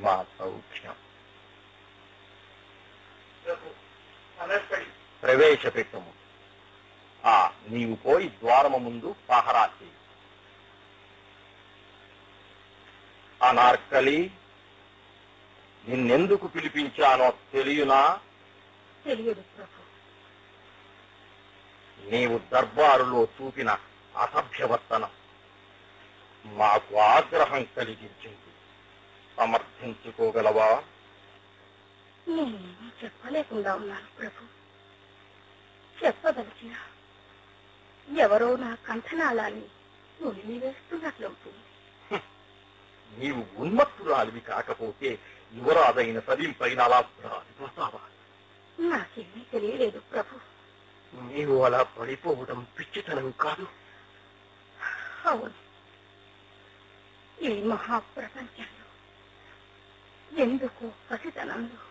మా సౌఖ్యం ప్రవేశపెట్టము ఆ నీవు పోయి ద్వారము ముందు పహరా చేయి అనార్కలి నిన్నెందుకు పిలిపించానో తెలియనా తెలియదు ప్రభు నీవు దర్బారులో చూపిన అసభ్యవర్తనం మాకు ఆగ్రహం కలిగించింది సమర్థించుకోగలవా నేనేమీ చెప్పలేకుండా ఉన్నాను ప్రభు చెప్పదలిచిన ఎవరో నా కంఠనాళాన్ని నులిమి వేస్తున్నట్లవుతుంది నీవు ఉన్మత్తురాలివి కాకపోతే యువరాజైన సలీంపైన అలా ప్రారిపోతావా నాకేమీ తెలియలేదు ప్రభు నీవు అలా పడిపోవడం పిచ్చితనం కాదు అవును ఈ మహాప్రపంచంలో ఎందుకో పసితనంలో